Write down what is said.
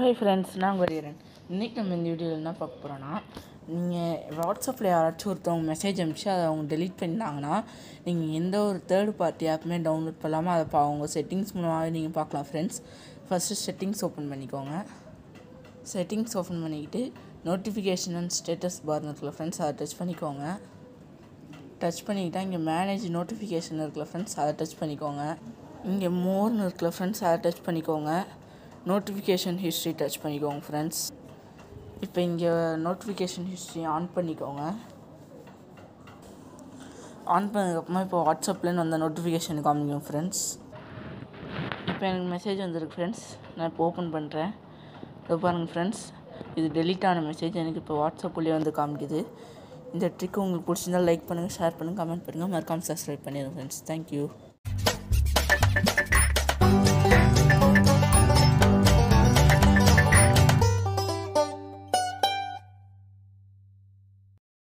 hi friends நான் கொரியரன் இன்றைக்கி நம்ம இந்த வீடியோவில் என்ன பார்க்க போகிறோன்னா நீங்கள் வாட்ஸ்அப்பில் யாராச்சும் ஒருத்தவங்க மெசேஜ் அனுப்பிச்சு அதை அவங்க டெலீட் பண்ணிட்டாங்கன்னா நீங்கள் எந்த ஒரு தேர்ட் பார்ட்டி ஆப்புமே டவுன்லோட் பண்ணாமல் அதை பா அவங்க செட்டிங்ஸ் மூலமாகவே நீங்கள் பார்க்கலாம் ஃப்ரெண்ட்ஸ் ஃபஸ்ட்டு செட்டிங்ஸ் ஓப்பன் பண்ணிக்கோங்க செட்டிங்ஸ் ஓப்பன் பண்ணிக்கிட்டு நோட்டிஃபிகேஷன் அண்ட் ஸ்டேட்டஸ் பார்னு இருக்குல்ல ஃப்ரெண்ட்ஸ் அதை டச் பண்ணிக்கோங்க டச் பண்ணிக்கிட்டால் இங்கே மேனேஜ் நோட்டிஃபிகேஷன் இருக்குல்ல ஃப்ரெண்ட்ஸ் அதை டச் பண்ணிக்கோங்க இங்கே மோர்னு இருக்குல்ல ஃப்ரெண்ட்ஸ் அதை டச் பண்ணிக்கோங்க நோட்டிஃபிகேஷன் ஹிஸ்ட்ரி டச் பண்ணிக்கோங்க ஃப்ரெண்ட்ஸ் இப்போ இங்கே நோட்டிஃபிகேஷன் ஹிஸ்ட்ரி ஆன் பண்ணிக்கோங்க ஆன் பண்ணதுக்கப்புறமா இப்போ வாட்ஸ்அப்லேருந்து வந்த நோட்டிஃபிகேஷன் காமிக்கும் ஃப்ரெண்ட்ஸ் இப்போ எனக்கு மெசேஜ் வந்திருக்கு ஃப்ரெண்ட்ஸ் நான் இப்போ ஓப்பன் பண்ணுறேன் இப்போ பாருங்கள் ஃப்ரெண்ட்ஸ் இது டெலீட் ஆன மெசேஜ் எனக்கு இப்போ வாட்ஸ்அப்லேயே வந்து காமிக்குது இந்த ட்ரிக் உங்களுக்கு பிடிச்சிருந்தால் லைக் பண்ணுங்கள் ஷேர் பண்ணுங்கள் கமெண்ட் பண்ணுங்கள் மறக்காமல் சப்ஸ்கிரைப் பண்ணிடுங்க ஃப்ரெண்ட்ஸ் தேங்க்யூ